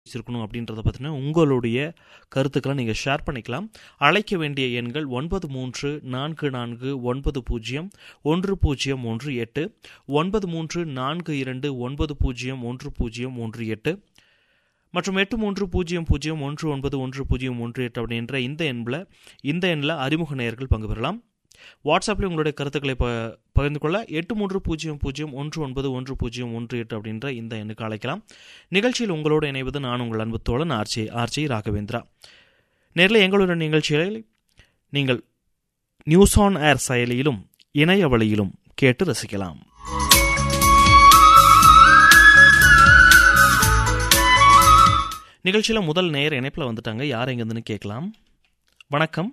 வச்சிருக்கணும் அப்படின்றத பற்றின உங்களுடைய கருத்துக்களை நீங்கள் ஷேர் பண்ணிக்கலாம் அழைக்க வேண்டிய எண்கள் ஒன்பது மூன்று நான்கு நான்கு ஒன்பது பூஜ்ஜியம் ஒன்று பூஜ்ஜியம் ஒன்று எட்டு ஒன்பது மூன்று நான்கு இரண்டு ஒன்பது பூஜ்ஜியம் ஒன்று பூஜ்ஜியம் ஒன்று எட்டு மற்றும் எட்டு மூன்று பூஜ்ஜியம் பூஜ்ஜியம் ஒன்று ஒன்பது ஒன்று பூஜ்ஜியம் ஒன்று எட்டு அப்படின்ற இந்த எண்ணில் இந்த எண்ணில் அறிமுக நேயர்கள் பங்கு பெறலாம் வாட்ஸ்அப்பில் உங்களுடைய கருத்துக்களை ப பகிர்ந்து கொள்ள எட்டு மூன்று பூஜ்ஜியம் பூஜ்ஜியம் ஒன்று ஒன்பது ஒன்று பூஜ்ஜியம் ஒன்று எட்டு அப்படின்ற இந்த எண்ணுக்கு அழைக்கலாம் நிகழ்ச்சியில் உங்களோடு இணைவது நான் உங்கள் அன்பு தோழன் ஆர்ச்சி ஆர்ச்சி ராகவேந்திரா நேரில் எங்களுடைய நிகழ்ச்சிகளை நீங்கள் நியூஸ் ஆன் ஏர் செயலியிலும் இணைய வழியிலும் கேட்டு ரசிக்கலாம் நிகழ்ச்சியில் முதல் நேர் இணைப்பில் வந்துட்டாங்க யார் எங்கேருந்துன்னு கேட்கலாம் வணக்கம்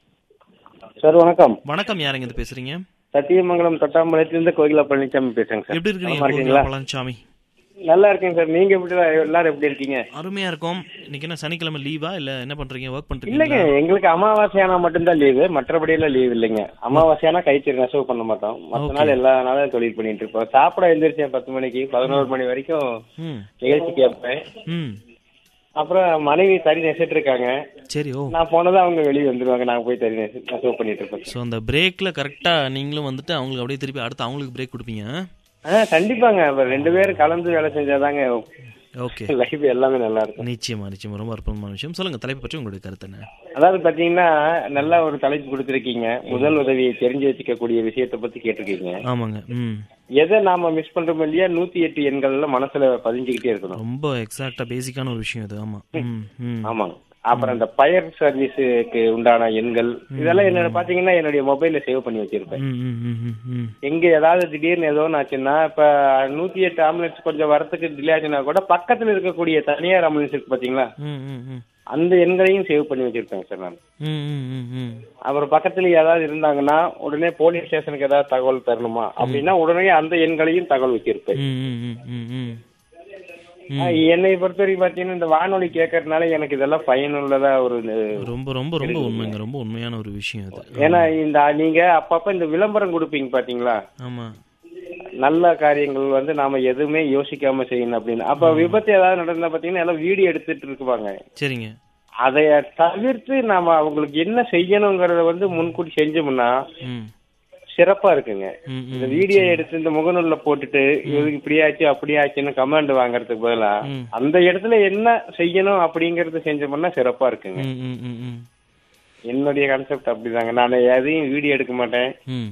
சார் வணக்கம் வணக்கம் யார் எங்கேருந்து பேசுறீங்க சத்தியமங்கலம் தொட்டாம்பாளையத்திலிருந்து கோகிலா பழனிசாமி பேசுறேங்க சார் எப்படி இருக்கீங்க நலமா இருக்கீங்களா கோகிலா பழனிசாமி நல்லா இருக்கேங்க சார் நீங்க எப்படி எல்லாரும் எப்படி இருக்கீங்க அருமையா இருக்கும் இன்னைக்கு என்ன சனிக்கிழமை லீவா இல்ல என்ன பண்றீங்க ஒர்க் இல்லைங்க பண்றீங்க எங்களுக்கு அமாவாசையானா மட்டும்தான் லீவு மற்றபடி எல்லாம் லீவ் இல்லைங்க அமாவாசையானா கைத்தறி நெசவு பண்ண மாட்டோம் மற்ற Okay. நாள் எல்லா நாளும் தொழில் பண்ணிட்டு இருப்போம் சாப்பிட எழுந்திரிச்சேன் பத்து மணிக்கு பதினோரு மணி வரைக்கும் ம் நிகழ்ச்சி கேட்பேன் ம் அப்புறம் மனைவி தறி நெசிட்டு இருக்காங்க சரி ஓ நான் போனதும் அவங்க வெளியே வந்துருவாங்க நான் போய் தறி நெசு நெசவு பண்ணிட்டு இருப்பேன் ஸோ அந்த பிரேக்ல கரெக்டா நீங்களும் வந்துட்டு அவங்களுக்கு அப்படியே திருப்பி அடுத்து அவங்களுக்கு பிரேக் கொடுப்பீங்க ஆ கண்டிப்பாங்க அப்ப ரெண்டு பேரும் கலந்து வேலை செஞ்சாதாங்க ஓகே லைஃப் எல்லாமே நல்லா இருக்கும் நிச்சயமா நிச்சயமா ரொம்ப அற்புதமான விஷயம் சொல்லுங்க தலைப்பு பற்றி உங்களுடைய கருத்து என்ன அதாவது பாத்தீங்கன்னா நல்ல ஒரு தலைப்பு கொடுத்திருக்கீங்க முதல் உதவியை தெரிஞ்சு வச்சுக்கக்கூடிய விஷயத்தை பத்தி கேட்டிருக்கீங்க ஆமாங்க ம் எதை நாம மிஸ் பண்றோமோ இல்லையா நூத்தி எட்டு எண்கள்ல மனசுல பதிஞ்சுக்கிட்டே இருக்கணும் ரொம்ப எக்ஸாக்டா பேசிக்கான ஒரு விஷயம் இது ஆமா ம் ம் ஆமாங்க அப்புறம் இந்த பயர் சர்வீஸுக்கு உண்டான எண்கள் இதெல்லாம் என்னோட பாத்தீங்கன்னா என்னுடைய மொபைல்ல சேவ் பண்ணி வச்சிருப்பேன் ம் ம் ம் ம் ம் எங்க ஏதாவது திடீர்னு ஏதோ ஒன்று ஆச்சுன்னா இப்ப நூத்தி எட்டு ஆம்புலன்ஸ் கொஞ்சம் வரத்துக்கு டிலே ஆச்சுன்னா கூட பக்கத்துல இருக்கக்கூடிய தனியார் ஆம்புலன்ஸ் இருக்கு பாத்தீங்களா ம் ம் ம் அந்த எண்களையும் சேவ் பண்ணி வச்சிருப்பேன் சார் நான் ம் ம் ம் ம் அப்புறம் பக்கத்துல ஏதாவது இருந்தாங்கன்னா உடனே போலீஸ் ஸ்டேஷனுக்கு ஏதாவது தகவல் தரணுமா அப்படின்னா உடனே அந்த எண்களையும் தகவல் வச்சிருப்பேன் ம் ம் ம் ம் ம் ஆஹ் என்னை பொறுத்த வரைக்கும் பாத்தீங்கன்னா இந்த வானொலி கேட்கறதுனால எனக்கு இதெல்லாம் பயனுள்ளதா ஒரு ரொம்ப ரொம்ப ரொம்ப உண்மைங்க ரொம்ப உண்மையான ஒரு விஷயம் அது ஏன்னா இந்த நீங்க அப்பப்ப இந்த விளம்பரம் கொடுப்பீங்க பாத்தீங்களா ஆமா நல்ல காரியங்கள் வந்து நாம எதுவுமே யோசிக்காம செய்யணும் அப்படின்னு அப்ப விபத்து ஏதாவது நடந்தா பாத்தீங்கன்னா எல்லாம் வீடியோ எடுத்துட்டு இருக்குவாங்க சரிங்க அதைய தவிர்த்து நாம அவங்களுக்கு என்ன செய்யணுங்கிறத வந்து முன்கூட்டி செஞ்சோம்னா ம் சிறப்பா இருக்குங்க ம் இந்த ம் வீடியோ எடுத்து இந்த முகநூல்ல போட்டுட்டு இது இப்படியாச்சு அப்படியாச்சுன்னு கமெண்ட் வாங்குறதுக்கு பதிலா ம். அந்த இடத்துல என்ன செய்யணும் அப்படிங்கறது செஞ்சோம்னா சிறப்பா இருக்குங்க ம் ம் ம் ம் என்னுடைய கான்செப்ட் அப்படிதாங்க நான் எதையும் வீடியோ எடுக்க மாட்டேன் ம்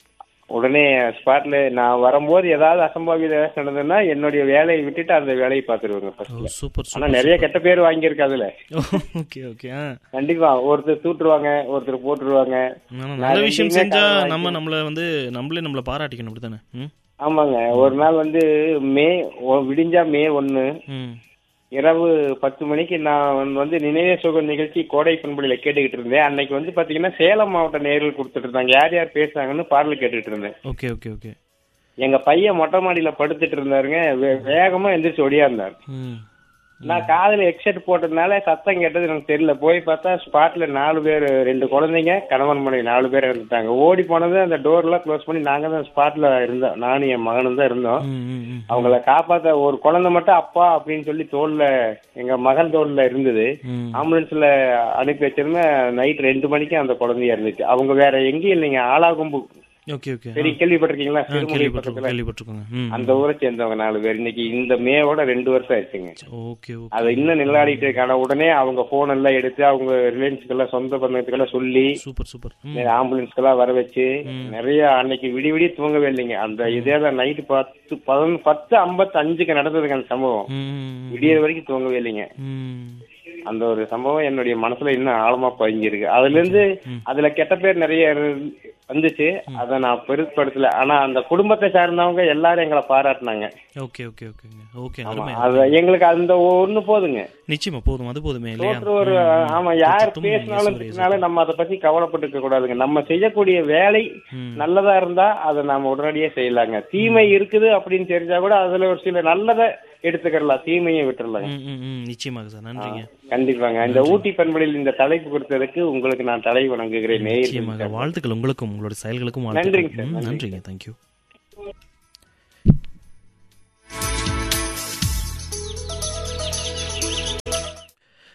உடனே ஸ்பாட்ல நான் வரும்போது ஏதாவது அசம்பாவித நடந்ததுன்னா என்னுடைய வேலையை விட்டுட்டு அந்த வேலையை பார்த்துருவேங்க ஓ ஃபர்ஸ்ட்ல சூப்பர் ஆனா சூப்பர் நிறைய கெட்ட பேர் வாங்கியிருக்கு அதுல ஓகே ஓகே ஆ கண்டிப்பா ஒருத்தர் தூட்டுருவாங்க ஒருத்தர் போட்டுருவாங்க ஆனா, நான் நல்ல விஷயம் ரெண்டையுமே செஞ்சா காரணம் நம்ம நம்மள வந்து நம்மளே நம்மள பாராட்டிக்கணும் அப்படித்தானே ம் ஆமாங்க ஒரு நாள் வந்து மே ஒ- விடிஞ்சா மே ஒன்னு ம் இரவு பத்து மணிக்கு நான் வந்து நினைவே சுகம் நிகழ்ச்சி கோடை பண்புல கேட்டுக்கிட்டு இருந்தேன் அன்னைக்கு வந்து பாத்தீங்கன்னா சேலம் மாவட்ட நேரில் கொடுத்துட்டு இருந்தாங்க யார் யார் பேசுறாங்கன்னு பாடல் கேட்டுட்டு இருந்தேன் ஓகே ஓகே ஓகே எங்க பையன் மொட்டை மாடியில படுத்துட்டு இருந்தாருங்க வே- வேகமா எந்திரிச்சு ஓடியாந்தார் ம் நான் காதுல ஹெட்செட் போட்டதுனால சத்தம் கேட்டது எனக்கு தெரியல போய் பார்த்தா ஸ்பாட்ல நாலு பேர் ரெண்டு குழந்தைங்க கணவன் மனைவி நாலு பேர் இருந்துட்டாங்க ஓடி போனது அந்த டோர் எல்லாம் க்ளோஸ் பண்ணி நாங்க தான் ஸ்பாட்ல இருந்தோம் நானும் என் மகனும் தான் இருந்தோம் ம் ம் ம் அவங்கள காப்பாத்த ஒரு குழந்தை மட்டும் அப்பா அப்படின்னு சொல்லி தோல்ல எங்க மகன் தோல்ல இருந்தது ம் ஆம்புலன்ஸ்ல அனுப்பி வச்சிருந்தேன் நைட் ரெண்டு மணிக்கு அந்த குழந்தையா இருந்துச்சு அவங்க வேற எங்கேயும் இல்லைங்க ஆலாகும்பு ஓகே ஓகே பெரிய கேள்விப்பட்டிருக்கீங்களா ஆ சிறுமுகை கேள்விப்பட்டிருக்கோம் பக்கத்துல கேள்விப்பட்டிருக்கோங்க ம் அந்த ஊரை சேர்ந்தவங்க நாலு பேர் இன்னைக்கு இந்த மேவோட ரெண்டு வருஷம் ஆயிடுச்சுங்க ஓகே ஓகே அதை இன்னும் நில்லாடிட்டு இருக்காங்க உடனே அவங்க போன் எல்லாம் எடுத்து அவங்க ரிலேஷன்ஸ்க்கெல்லாம் சொந்த பந்தத்துக்கெல்லாம் சொல்லி சூப்பர் சூப்பர் ம் ஆம்புலன்ஸ்க்கெல்லாம் வர வச்சு நிறைய அன்னைக்கு விடி விடி தூங்கவே இல்லைங்க அந்த இதே தான் நைட்டு பத்து பதினொன்று பத்து ஐம்பத்தி அஞ்சுக்கு நடந்ததுங்க அந்த சம்பவம் ம் விடியற வரைக்கும் தூங்கவே இல்லைங்க ம் அந்த ஒரு சம்பவம் என்னுடைய மனசுல இன்னும் ஆழமா பதிஞ்சிருக்கு அதுல இருந்து அதுல கெட்ட பேர் நிறைய இரு- வந்துச்சு அதை நான் பெருசுப்படுத்தல ஆனா அந்த குடும்பத்தை சார்ந்தவங்க எல்லாரும் எங்களை பாராட்டினாங்க ஓகே ஓகே ஓகேங்க ஓகே ஆமா, அருமை அது எங்களுக்கு அந்த ஒண்ணு போதுங்க நிச்சயமா போதும் அது போதுமே இல்லையா தோற்று ஒரு ஆமா யார் தும் பேசினாலும் இயேசுவே திட்டினாலும் நம்ம அதை பத்தி கவலைப்பட்டுக்க கூடாதுங்க நம்ம செய்யக்கூடிய வேலை ம். நல்லதா இருந்தா அதை நாம உடனடியே செய்யலாங்க தீமை இருக்குது அப்படின்னு தெரிஞ்சா கூட அதுல ஒரு சில நல்லதை எடுத்துக்கலாம் தீமையை விட்டுறலாங்க ம் ம் ம் நிச்சயமாக சார் நன்றிங்க கண்டிப்பாங்க இந்த ஊட்டி பண்பலில் இந்த தலைப்பு கொடுத்ததுக்கு உங்களுக்கு நான் தலை வணங்குகிறேன் நேயர்கள் நிச்சயமாக வாழ்த்துக்கள் உங்களுக்கும் உங்களுடைய செயல்களுக்கும் நன்றிங்க வாழ்த்துக்கள் சார், ம், நன்றி. நன்றிங்க தேங்க்யூ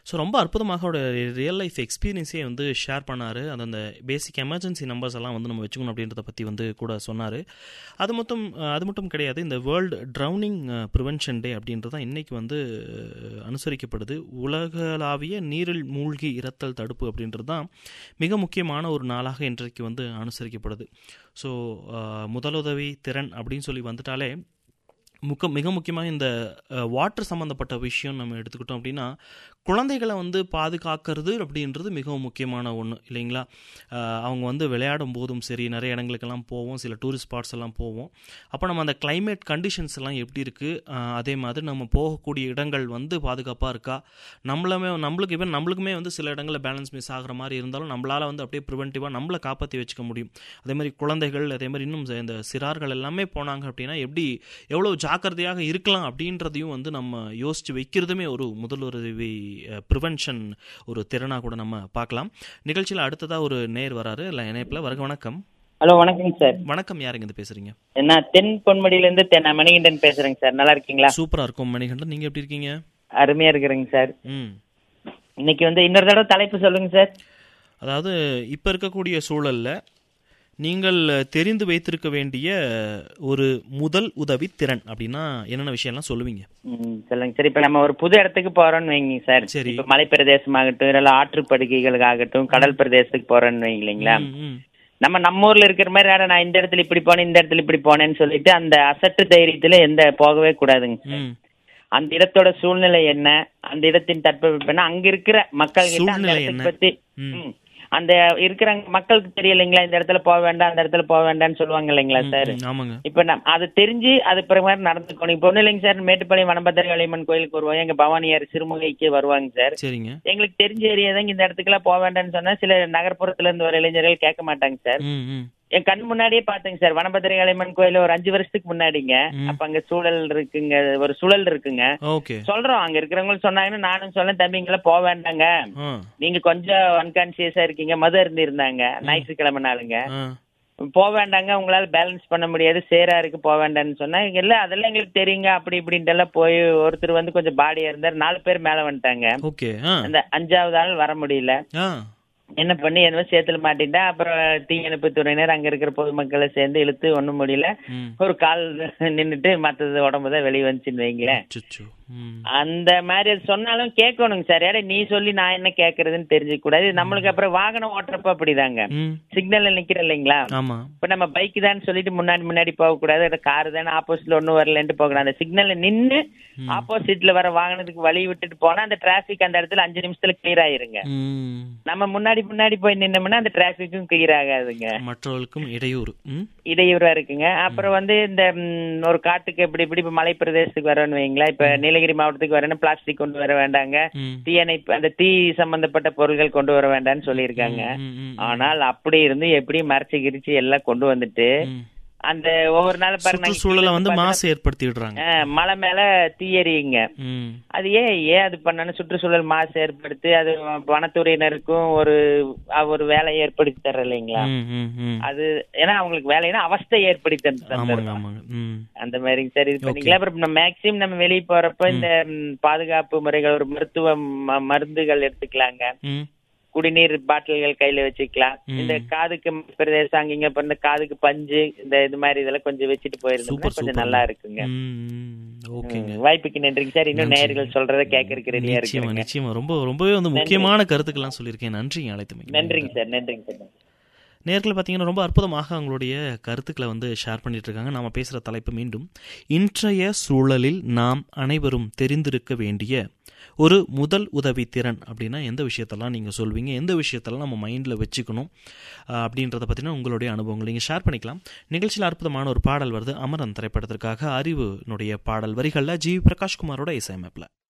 ஸோ ரொம்ப அற்புதமாக அவரோட ரியல் லைஃப் எக்ஸ்பீரியன்ஸே வந்து ஷேர் பண்ணார் அது அந்த பேசிக் எமர்ஜென்சி நம்பர்ஸ் எல்லாம் வந்து நம்ம வச்சுக்கணும் அப்படின்றத பற்றி வந்து கூட சொன்னார் அது மட்டும் அது மட்டும் கிடையாது இந்த வேர்ல்டு ட்ரௌனிங் ப்ரிவென்ஷன் டே அப்படின்றது தான் இன்றைக்கி வந்து அஹ், அனுசரிக்கப்படுது உலகளாவிய நீரில் மூழ்கி இறத்தல் தடுப்பு அப்படின்றது தான் மிக முக்கியமான ஒரு நாளாக இன்றைக்கு வந்து அனுசரிக்கப்படுது ஸோ முதலுதவி திறன் அப்படின்னு சொல்லி வந்துட்டாலே முக்க மிக முக்கியமாக இந்த வாட்டர் சம்மந்தப்பட்ட விஷயம் நம்ம எடுத்துக்கிட்டோம் அப்படின்னா குழந்தைகளை வந்து பாதுகாக்கிறது அப்படின்றது மிகவும் முக்கியமான ஒன்று இல்லைங்களா அஹ், அவங்க வந்து விளையாடும் போதும் சரி நிறைய இடங்களுக்கெல்லாம் போவோம் சில டூரிஸ்ட் ஸ்பாட்ஸ் எல்லாம் போவோம் அப்போ நம்ம அந்த climate கண்டிஷன்ஸ் எல்லாம் எப்படி இருக்குது அதே மாதிரி நம்ம போகக்கூடிய இடங்கள் வந்து பாதுகாப்பாக இருக்கா நம்மளுமே நம்மளுக்கு இவன் நம்மளுக்குமே வந்து சில இடங்களில் பேலன்ஸ் மிஸ் ஆகிற மாதிரி இருந்தாலும் நம்மளால் வந்து அப்படியே ப்ரிவென்டிவாக நம்மளை காப்பாற்றி வச்சுக்க முடியும் அதே மாதிரி குழந்தைகள் அதே மாதிரி இன்னும் இந்த சிறார்கள் எல்லாமே போனாங்க அப்படின்னா எப்படி எவ்வளோ ஜாக்கிரதையாக இருக்கலாம் அப்படின்றதையும் வந்து நம்ம யோசித்து வைக்கிறதுமே ஒரு முதலுதவி ப்ரிவென்ஷன் ஒரு திறனாக கூட நம்ம பார்க்கலாம் நிகழ்ச்சியில் அடுத்ததாக ஒரு நேர் வராரு இல்லை இணைப்பில் வருக வணக்கம் ஹலோ வணக்கங்க சார் வணக்கம் யாருங்க இருந்து பேசுறீங்க நான் தென் பொன்மடியிலேருந்து தென் மணிகண்டன் பேசுறேங்க சார் நல்லா இருக்கீங்களா சூப்பராக இருக்கும் மணிகண்டன் நீங்கள் எப்படி இருக்கீங்க அருமையா இருக்கிறேங்க சார் ம் இன்னைக்கு வந்து இன்னொரு தடவை தலைப்பு சொல்லுங்க சார் அதாவது இப்போ இருக்கக்கூடிய சூழல்ல நீங்கள் தெரிந்து வைத்திருக்க வேண்டிய ஒரு முதல் உதவி திறன் அப்படின்னா என்னென்ன விஷயம்லாம் சொல்லுவீங்க ம், சொல்லுங்க சார் இப்போ நம்ம ஒரு புது இடத்துக்கு போறோம்னு வைங்க சார் சரி. இப்போ மலை பிரதேசமாகட்டும் இல்லை ஆற்று படுகைகளுக்காகட்டும் கடல் பிரதேசத்துக்கு போறோம்னு வைங்க இல்லைங்களா ம், ம். நம்ம நம்ம ஊர்ல இருக்கிற மாதிரி "அட, நான் இந்த இடத்துல இப்படி போனேன் இந்த இடத்துல இப்படி போனேன்னு சொல்லிட்டு அந்த அசட்டு தைரியத்துல எந்த போகவே கூடாதுங்க சார். ம். அந்த இடத்தோட சூழ்நிலை என்ன அந்த இடத்தின் தட்பவெப்பம் என்ன அங்க இருக்கிற மக்கள் கிட்ட அந்த சூழ்நிலை இடத்துக்கு என்ன? பத்தி ம். ம். அந்த இருக்கிற மக்களுக்கு தெரியல இல்லைங்களா இந்த இடத்துல போக வேண்டாம் அந்த இடத்துல போக வேண்டாம்னு சொல்லுவாங்க இல்லைங்களா சார் ம், ஆமாங்க இப்ப நம்ம அது தெரிஞ்சு அது பிரகாரம் நடந்துக்கணும் இப்போ ஒன்றும் இல்லைங்க சார் மேட்டுப்பாளையம் வனபத்திர களியம்மன் கோயிலுக்கு வருவோம் எங்க பவானியார் சிறுமுகைக்கு வருவாங்க சார் சரிங்க எங்களுக்கு தெரிஞ்ச ஏரியா தான் இந்த இடத்துக்குலாம் போக வேண்டாம்னு சொன்னா சில நகர்ப்புறத்துல இருந்து வர இளைஞர்கள் கேட்க மாட்டாங்க சார் ம் ம் என் கண் முன்னாடியே பார்த்தேங்க சார் வனபத்திர களியம்மன் கோயில் ஒரு அஞ்சு வருஷத்துக்கு முன்னாடிங்க ம். அப்ப அங்க சூழல் இருக்குங்க ஒரு சுழல் இருக்குங்க ஓகே சொல்றோம் அங்க இருக்கிறவங்க சொன்னாங்கன்னு நானும் சொல்லேன் தம்பிங்கள போக வேண்டாங்க ஆ நீங்க கொஞ்சம் அன்கான்சியஸா இருக்கீங்க மது இருந்து இருந்தாங்க ஞாயிற்றுக்கிழமை நாளுங்க ஆ போக வேண்டாங்க உங்களால பேலன்ஸ் பண்ண முடியாது சேரா இருக்கு போக வேண்டாம்னு சொன்னா இல்ல அதெல்லாம் எங்களுக்கு தெரியுங்க அப்படி இப்படின்ட்டு எல்லாம் போய் ஒருத்தர் வந்து கொஞ்சம் பாடியா இருந்தார் நாலு பேர் மேல வந்துட்டாங்க ஓகே ஆ அந்த அஞ்சாவது ஆள் வர முடியல ஆ என்ன பண்ணி என்ன சேத்துல மாட்டிட்டா அப்புறம் தீயணைப்பு துறையினர் அங்க இருக்கிற பொதுமக்களை சேர்ந்து இழுத்து ஒண்ணும் முடியல ம் ஒரு கால் நின்னுட்டு மத்தது உடம்பு தான் வெளியே வந்துச்சுன்னு வைங்களேன் அச்சச்சோ ம் அந்த மாதிரி அது சொன்னாலும் கேட்கணுங்க சார் ஏடா நீ சொல்லி நான் என்ன கேட்கறதுன்னு தெரிஞ்சுக்க கூடாது இது நம்மளுக்கு அப்புறம் வாகனம் ஓட்டுறப்ப அப்படிதாங்க ம் சிக்னல்ல நிக்கிறோம் இல்லைங்களா ஆமா இப்ப நம்ம பைக் தான் சொல்லிட்டு முன்னாடி முன்னாடி போக கூடாது கார் தானே ஆப்போசிட்ல ஒண்ணும் வரலன்ட்டு போகணும் அந்த சிக்னல்ல நின்னு ஆப்போசிட்ல வர வாகனத்துக்கு வழி விட்டுட்டு போனா அந்த டிராபிக் அந்த இடத்துல அஞ்சு நிமிஷத்துல கிளியர் ஆயிருங்க ம் நம்ம முன்னாடி முன்னாடி போய் நின்னோம்னா அந்த டிராபிக்கும் கிளியர் ஆகாதுங்க மற்றவர்களுக்கும் இடையூறு ம் இடையூறா இருக்குங்க அப்புறம் வந்து இந்த ம், ஒரு காட்டுக்கு எப்படி இப்படி இப்ப மலை பிரதேசத்துக்கு வரணும்னு வைங்களா இப்ப நீலகிரி மாவட்டத்துக்கு வரணும் பிளாஸ்டிக் கொண்டு வர வேண்டாங்க ம் தீயணைப்பு அந்த தீ சம்பந்தப்பட்ட பொருட்கள் கொண்டு வர வேண்டாம்னு சொல்லியிருக்காங்க ம், ம், ஆனால் அப்படி இருந்து எப்படி மறைச்சு கிரிச்சு எல்லாம் கொண்டு வந்துட்டு ம். அந்த ஒவ்வொரு நாள் பாருங்க நாங்க சுற்றுச்சூழலை கீழ வந்து இருந்து மாசு ஏற்படுத்தி விடுறாங்க பார்த்தா, ஆ, மலை மேல தீ எரியுங்க ம் அது ஏன் ஏன் அது பண்ணணும் சுற்றுச்சூழல் மாசு ஏற்படுத்தி அது வனத்துறையினருக்கும் ஒரு அஹ், ஒரு வேலையை ஏற்படுத்தி தர இல்லைங்களா ம், ம், ம். அது ஏன்னா அவங்களுக்கு வேலைன்னா அவஸ்தை ஏற்படுத்தி ஆமாங்க தந்துடும் ஆமாங்க ம் அந்த மாதிரி சரி இது பண்ணிக்கலாம் அப்புறம் நம்ம மேக்சிமம் நம்ம வெளியே போறப்ப இந்த ம், பாதுகாப்பு முறைகள் ஒரு மருத்துவ ம- மருந்துகள் எடுத்துக்கலாங்க ம் குடிநீர் பாட்டில்கள் கையில வச்சுக்கலாம் ம். இந்த காதுக்கு பிரதேசம் அங்க இங்க இப்ப இந்த காதுக்கு பஞ்சு இந்த இது மாதிரி இதெல்லாம் கொஞ்சம் வச்சுட்டு போயிருந்தோம்னா சூப்பர் கொஞ்சம் சூப்பர் நல்லா இருக்குங்க ம் ஓகேங்க ம், வாய்ப்புக்கு நன்றிங்க சார் இன்னும் நன்றி. நேயர்கள் சொல்றத கேட்கறதுக்கு ரெடியா நிச்சயமா இருக்குங்க நிச்சயமா ரொம்ப ரொம்பவே வந்து முக்கியமான கருத்துக்கள்லாம் சொல்லியிருக்கேன் நன்றிங்க அழைத்தமைக்கு நன்றிங்க சார் நன்றிங்க சார் நேர்கள் பார்த்தீங்கன்னா ரொம்ப அற்புதமாக அவங்களுடைய கருத்துக்களை வந்து ஷேர் பண்ணிட்டு இருக்காங்க நாம பேசுகிற தலைப்பு மீண்டும் இன்றைய சூழலில் நாம் அனைவரும் தெரிந்திருக்க வேண்டிய ஒரு முதல் உதவி திறன் அப்படின்னா எந்த விஷயத்தெல்லாம் நீங்கள் சொல்வீங்க எந்த விஷயத்தெல்லாம் நம்ம மைண்டில் வச்சுக்கணும் அஹ், அப்படின்றத பற்றின உங்களுடைய அனுபவங்களை நீங்கள் ஷேர் பண்ணிக்கலாம் நிகழ்ச்சியில் அற்புதமான ஒரு பாடல் வருது அமரன் திரைப்படத்திற்காக அறிவுனுடைய பாடல் வரிகளில் ஜி பிரகாஷ்குமாரோட இசையமைப்பில்